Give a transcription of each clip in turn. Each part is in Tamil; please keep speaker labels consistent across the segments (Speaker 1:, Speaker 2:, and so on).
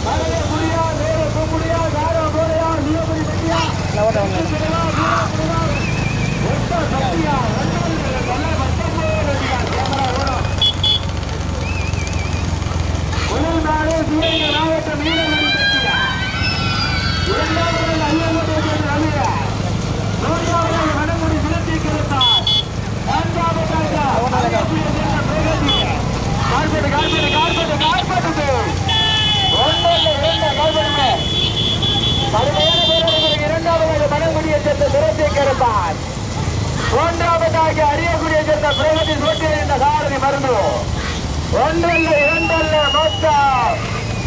Speaker 1: மரகமுடியா, வேலகுமுடியா, காரமோடையா, நீலமணி செட்டியா, சிறுவா, வீரா, ஒத்த சக்தியா, ஒன்றாவது நல்ல வட்டமே ரெடியா, கேமரா ஓடும். முதல்நாளே சிவகங்கை மாவட்டம் நீலமணி செட்டியா. இரண்டாவது ஐயங்குடி சேர்ந்த ரவியா. மூன்றாவது வடமுடி சிலந்தி கிருத்தார். நான்காவதாக ஐயங்குடி சேர்ந்த Pragathi. Carpet, carpet, carpet, carpet. ஒன்றல்ல, இரண்டு கார்பெட்டு. பதினேழு பேருக்கு இரண்டாவதாக வடமுடியை சேர்ந்த சிலந்தி கிருத்தார். மூன்றாவதாக அரியக்குடியை சேர்ந்த பிரகதி சோட்டில் என்ற சாரதி மருந்து ஒன்றல்ல இரண்டல்ல மொத்தம்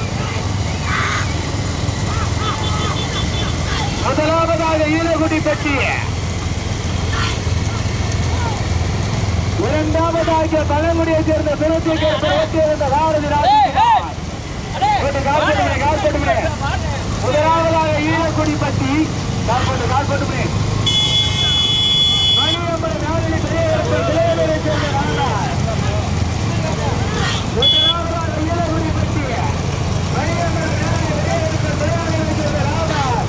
Speaker 1: முதலாவதாக ஈழகுடி பெட்டி இரண்டாவதாக பழங்குடியை சேர்ந்த சிறுத்தைக்கு இருந்த பாரதி ராஜகுமார் கொஞ்சம் கால் போட்டுவிடு, கால் போட்டுவிடு. முதலாவதாக ஈழக்குடி பட்டி கால் போட்டு கால் போட்டுவிடு. மணியம்மன் நாளில் பெரியவர்கள் இளையவரை சேர்ந்த நாடார். முதலாவதாக ஈழக்குடி பட்டி மணியம்மன் நாளில் பெரியவர்கள் இளையவரை சேர்ந்த நாடார்.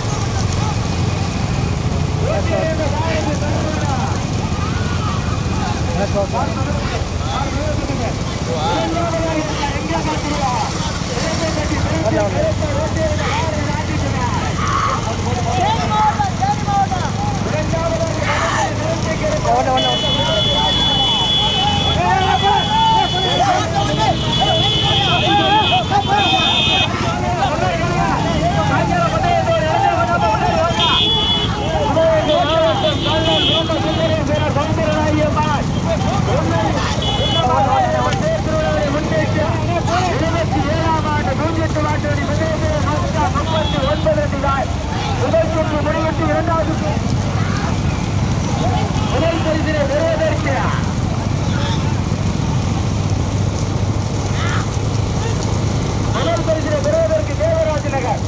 Speaker 1: முதல் பரிசினை நிறைவேற்கிறார் முதல் பரிசினை பெறுவதற்கு தேவராஜ் நகர்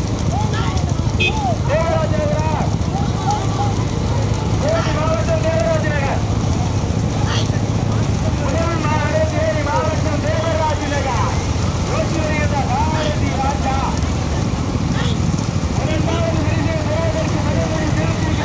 Speaker 1: தேவராஜ் நகரா தேனி மாவட்டம் தேவராஜ் நகர் முதல் மாவட்ட தேனி மாவட்டம் தேவராஜ் நகர் ஓட்டி வருகின்ற பாரதி ராஜா இரண்டாவது பரிசினை பெறுவதற்கு மறுபடி திருச்சி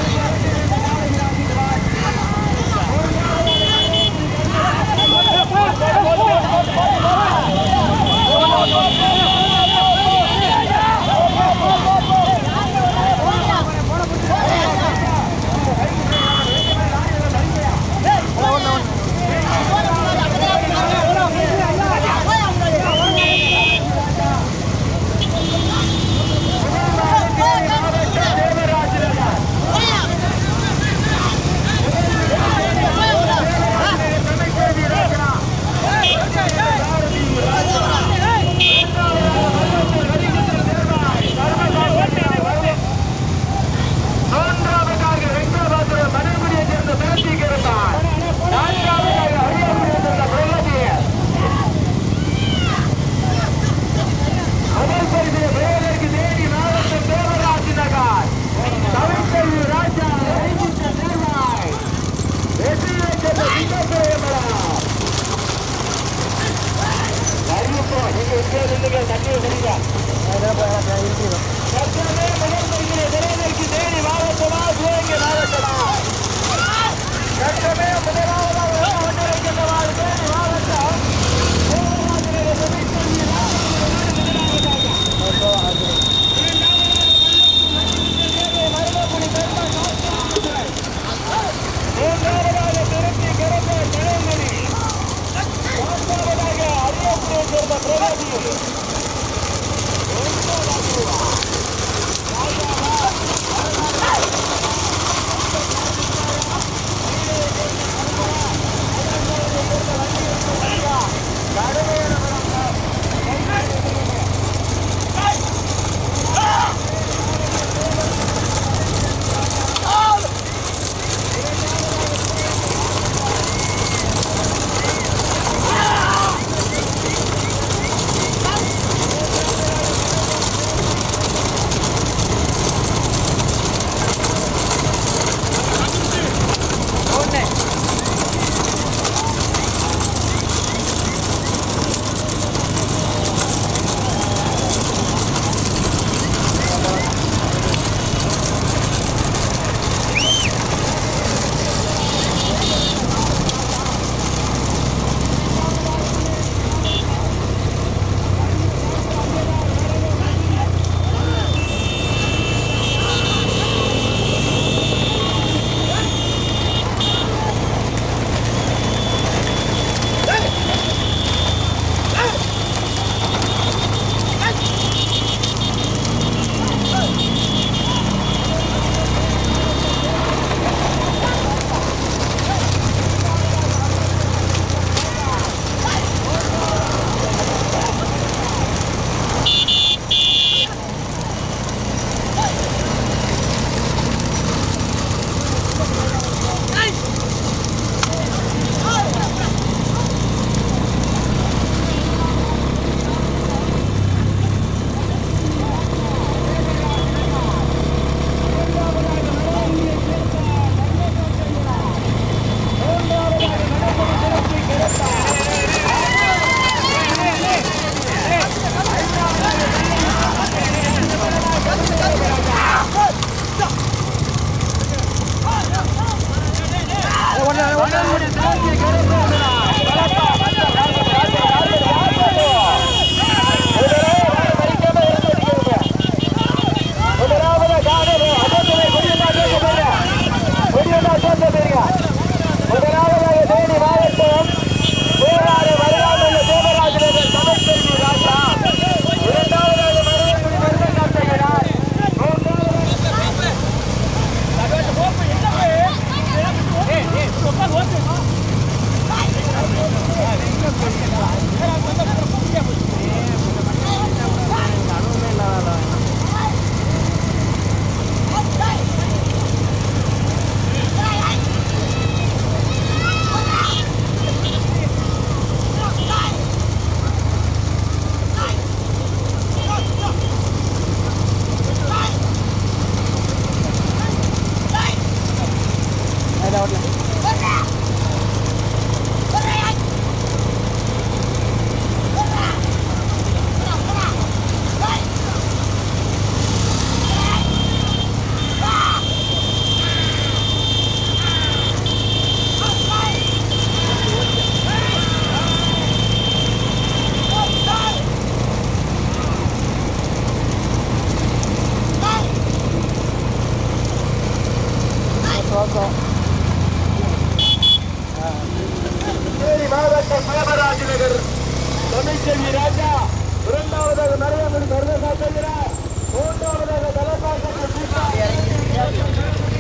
Speaker 1: தேனி மாவட்டம் காமராஜ் நகர் தமிழ்ச்செல்வி ராஜா இரண்டாவதாக நரேந்திர சர்வசாஸ்திரர் மூன்றாவதாக தலப்பாக்கத்தில் சீதா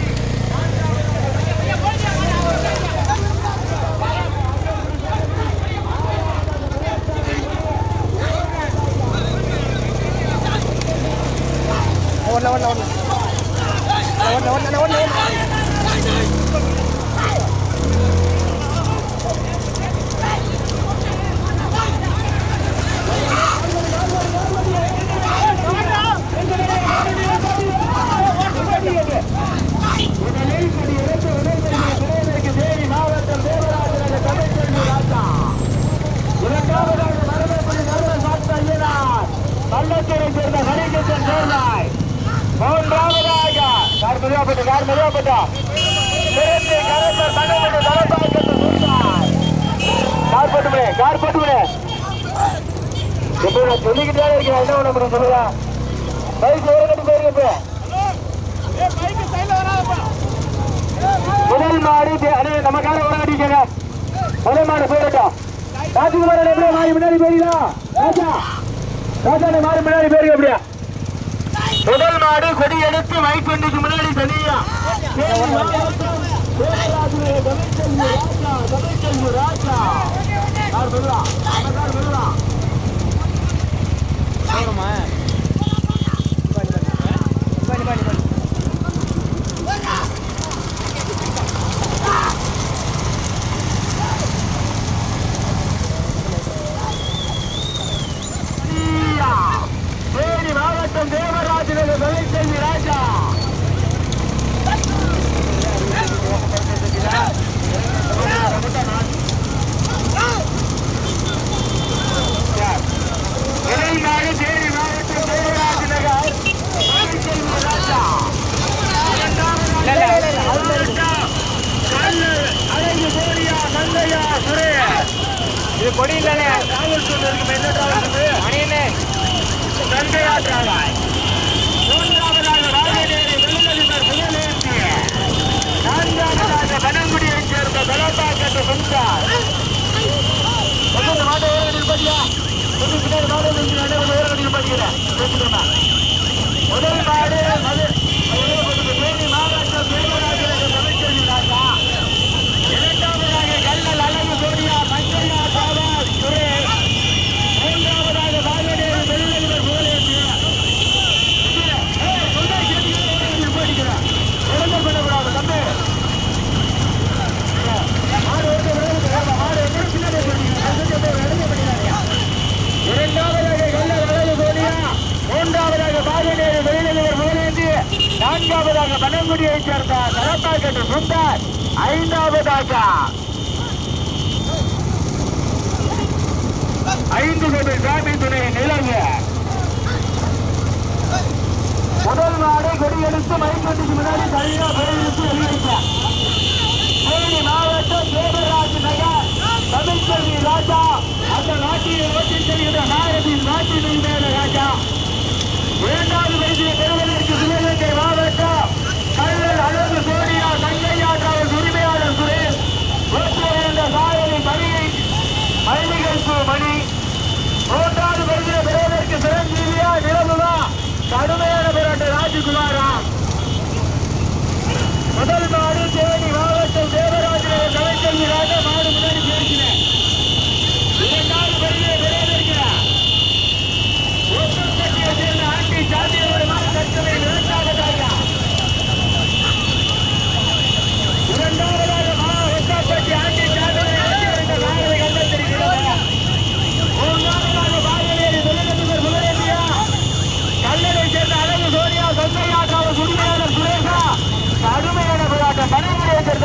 Speaker 2: ஓடல ஓடல ஓடல ஓடல ஓடல ஓடல ஓடல
Speaker 1: தேனி மாவட்டம் தேவராஜ நகர் தமிழ்ச்செல்வி ராஜா இரண்டாவதாக மரபப்படி நடுவ சாத்த ஐயனார் பள்ளத்தூரை சேர்ந்த ஹரிகிருஷ்ணன் சேர்ந்தாய் மூன்றாவதாக கார் மெதுவாப்பட்ட கார் மெதுவாப்பட்ட திருச்சி கரப்பர் மண்டபத்து தலப்பாக்கத்து சூழ்ந்தாய் கார் போட்டு விடு கார் போட்டு விடு இப்போ நான் சொல்லிக்கிட்டே இருக்கேன் என்ன பண்ண முடியும் சொல்லுங்க பைக் ஒரு கட்டி போயிருக்க முதல் மாடு தே- அடே, நம்ம காரை ஒரு கட்டிக்கங்க முதல் மாடு போயிடட்டும் ராஜகுமார் எப்படியா மாறி முன்னாடி போயிருக்கா ராஜா ராஜா நீ மாறி முன்னாடி போயிருக்க எப்படியா முதல் மாடு கொடி எடுத்து மைக் வண்டிக்கு முன்னாடி தனியா
Speaker 2: போகணுமா பண்ணி பண்ணி பண்ணி பண்ணி
Speaker 1: தேனி மாவட்டம் தேவராஜ நகர் தொழிற்செல்வி ராஜா இளைஞாடு தேனி மாவட்டம் தேவராஜ நகர் தொழிற்செல்வி ராஜா அழகு கோரியா மங்கையா சுரேஷ்
Speaker 2: இது கொடி இல்லைண்ணே
Speaker 1: காவல்துறை இருக்கு என்ன டிராவல்ஸ்
Speaker 2: மணியண்ணே
Speaker 1: கங்கையா டிராவல் மூன்றாவதாக ராஜநேரி வெள்ளதிபர் புகழேந்தி நான்காவதாக பனங்குடியைச் சேர்ந்த தலப்பாக்கத்து சுந்தார் கொஞ்சம் மாட்ட ஓரங்கடியில் படியா கொஞ்சம் பின்னாடி மாட நின்று ஓரங்கடியில் படிக்கிறேன் பேசுகிறேன் முதல் மாடு மது தேனி மாவட்டம் தேவராஜநகர் தமிழ்ச்செல்வி ராஜா இரண்டாவதாக கல்லல் அழகு சோனியா மஞ்சளியா சாவாஸ் சுரேஷ் மூன்றாவதாக பாலநேரி வெள்ளதிபர் புகழேந்தி நான்காவதாக பனங்குடியைச் சேர்ந்த கரப்பாக்கட்டு சுந்தர் ஐந்தாவதாக ஐந்து கோடி சாமி துணை நிலவு முதல் நாடு கொடியெடுத்து மைக்கட்டுக்கு முன்னாடி தனியா கொடியெடுத்து வெளியிட்டார் தேனி மாவட்டம் தேவராஜ் நகர் தமிழ்ச்செல்வி ராஜா அந்த நாட்டியை ஓட்டி செல்கிற நாயகின் நாட்டின் மேல ராஜா இரண்டாவது வயதில் பெறுவதற்கு சிவகங்கை மாவட்டம் கல்லல் அழகு சோனியா தங்கையா டிராவல்ஸ் உரிமையாளர் சுரேஷ் ஓட்டுநர் சாயலின் மணியை மல்லிகைப்பூ மணி மூன்றாவது வயதில் பெறுவதற்கு சிரஞ்சீவியா நிலவுவா கடுமையான போராட்ட ராஜகுமாரா முதல் நாடு தேனி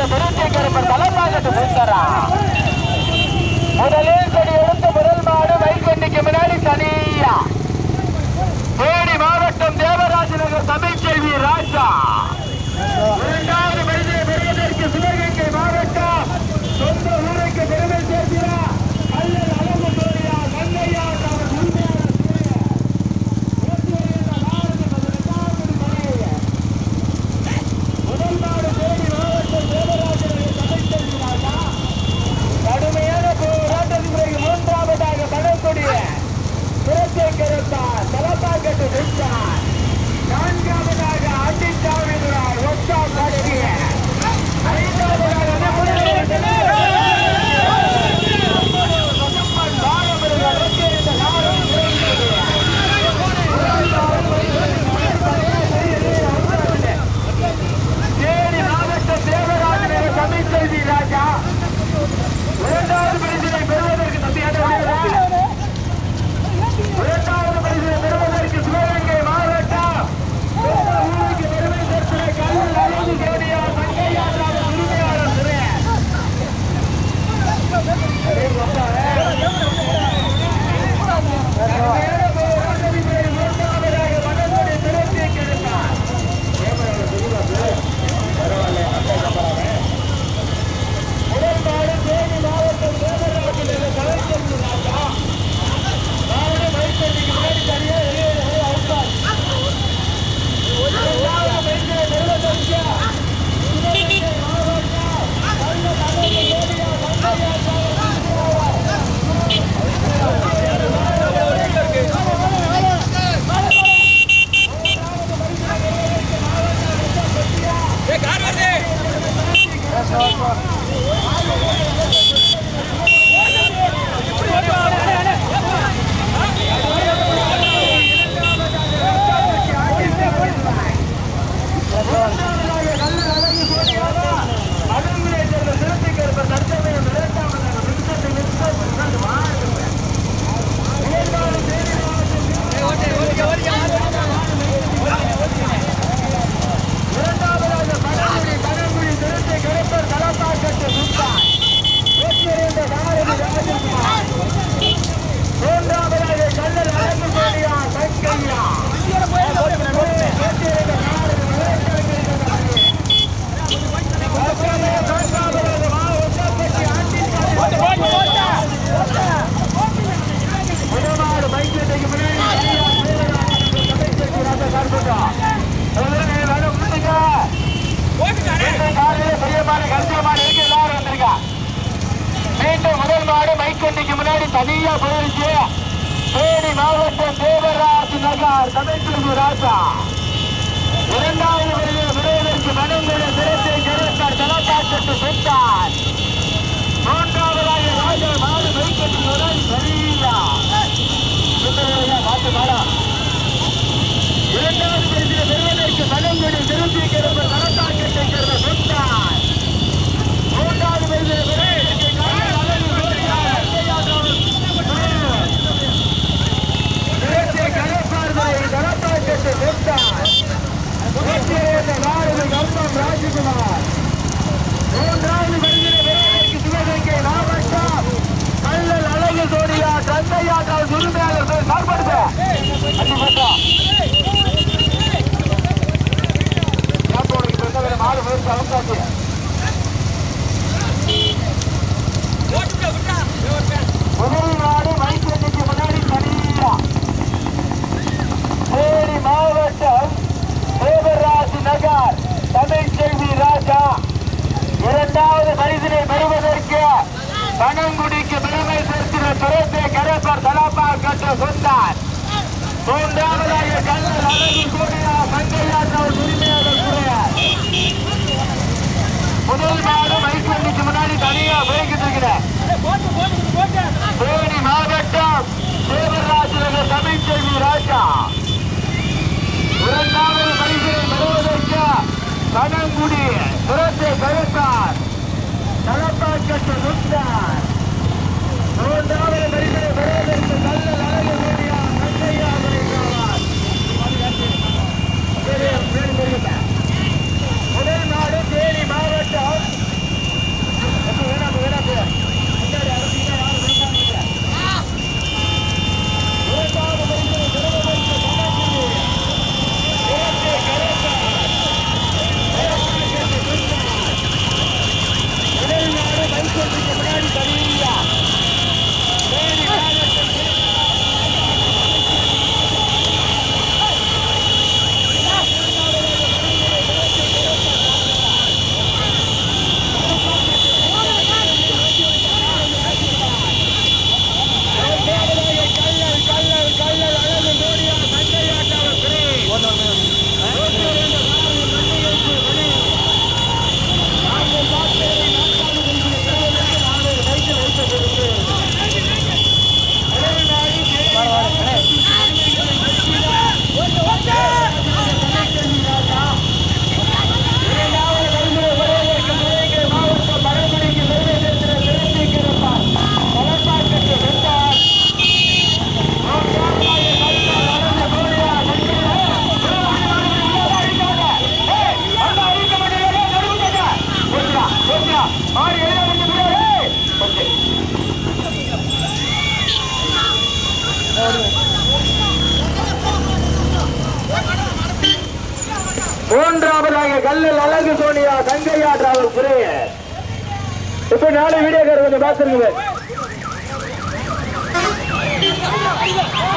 Speaker 1: திருச்சி கருப்பர் தலைப்பாகட்டு சுந்தரா முதலில் கொடி எடுத்த முதல் மாடு வைகண்டிக்கு முன்னாடி தனியா தேனி மாவட்டம் தேவராஜ நகர் தமிழ்ச்செல்வி ராஜா இரண்டாவது மனிதனை பெறுவதற்கு சிவகங்கை மாவட்டம் சொந்த ஊருக்கு பெருமை சேர்க்கிறார் அல்லது அழகு சோழியா கண்ணையா அவர் உண்மையான முதல் நாடு தேனி மாவட்டம் தேவராஜ நகர் தமிழ்ச்செல்வி ராஜா கடுமையான போராட்டத்தின் பிறகு மூன்றாவதாக கடற்கொடிய புரட்சை கருத்தார் தலப்பாக்கட்டு வென்றார் நான்காவதாக அண்டிச்சாமிதுரார் ஒட்டா காட்டிய ஐந்தாவதாக தேனி மாவட்ட தேவராஜன் தமிழ்ச்செல்வி ராஜா இரண்டாவது பரிசினை பெறுவதற்கு தம்பியாக இரண்டாவது பரிசினை பெறுவதற்கு சிவகங்கை மாவட்டம் சொந்த ஊருக்கு பெருமை சேர்க்கிற கல்லூர் அழகு ஜோடியா மங்கையாராக உரிமையாளர் துறை முதல் நாடு தேனி மாவட்டம் தேவராஜில் உள்ள கலைஞர் ராஜா நாடு வைத்ததுக்கு முன்னாடி தனியா வெளியே வெளியே அவுட்டார் இரண்டாவது மைக்கேல் நிறுவனத்திற்கு சிவகங்கை மாவட்டம் கள்ள தலைமை ஏரியா அடங்குலை சேர்ந்த சிறுத்தைக்கு இருப்ப தற்சமயம் இரண்டாவதாக விருத்தத்தை நிறுத்தம் இரண்டு மாறுகிறது இரண்டாவது தேனி இரண்டாவதாக பழங்குடி பழங்குடி திருச்சி கருப்பர் தலப்பாக்கட்டு சுல்தான் வெற்றியடைந்த காரதி ராஜகுமார் மூன்றாவதாக கல்லல் அழகு கோடியா சங்கையா வெற்றியடைந்த காரதி மூன்றாவதாக மாவட்டப்பட்டி ஆண்டின் முதலாவது பைக்கெட்டுக்கு முன்னாடி மீண்டும் முதல் மாடு மைக்கண்டிக்கு முன்னாடி தனியா போயிருச்சு தேனி மாவட்டம் தேவராஜ் நகர் தமிழ்ச்சி ராஜா இரண்டாவது வரையில் விரைவிற்கு மனங்களை சிறத்தை ஜெயலலிதார் தலப்பாக்கட்டு சென்றார் மூன்றாவதாக ராஜா மாடு மைக்கண்டிக்கு முன்னாடி சரியா சுந்தரரையா பார்த்து மாடா இரண்டாவது பரிசில் பெறுவதற்கு மனங்குடி திருச்சி கிடந்த தலத்தாக்கத்தை சேர்ந்த சொன்னார் மூன்றாவது பரிசில் பெறுவதற்கு கண்ணன் அழகு கோடியார் திருச்சி கடற்பார்வை தலத்தாக்கத்தை சென்றார் வெற்றியடைந்த நாரது கம்பம் ராஜகுமார் மூன்றாவது பரிசில் பெறுவதற்கு சிவகங்கை மாவட்டம் கல்லல் அழகு சோடியா தந்தையாட்டால் உரிமையாளர் சார்படுத்த அடிபட்டா காப்போனுக்கு பிறந்தவரை மாடு முயற்சி அவகாசி முதல் நாடு மைக்கேட்டுக்கு முன்னாடி தனியா தேனி மாவட்டம் தேவராஜ் நகர் தமிழ்ச்செல்வி ராஜா இரண்டாவது பரிசினை பெறுவதற்கு பனங்குடிக்கு பெருமை சேர்க்கிற துரத்தை கரப்பர் தலப்பா கட்ட சொன்னார் மூன்றாவதாக கல்லர் அழகு கூடிய மங்கையாற்றவர் உரிமையாளர் துறையார் முதல் மாடு மைக்கண்டிக்கு முன்னாடி தனியா போய்கிட்டு இருக்கிறேன் தேனி மாவட்டம் தேவராஜ் நகர் தமிழ்ச்செல்வி ராஜா இரண்டாவது பரிசினை பெறுவதற்கு பனங்குடி துரத்தை கருத்தார் தலப்பாக்கட்டு முத்தார் மூன்றாவது பரிசினை பெறுவதற்கு கல்லல் அழகு கூடிய மங்கையாவரை முதல் நாடு தேனி மாவட்டம் மாறி எழுத முடியாது கொஞ்சம் மூன்றாவதாக கல்லல் அழகு சோனியா தங்கையா டிராவல் புரிய இப்ப நாலு வீடியோ கார் கொஞ்சம் பார்த்துருக்குது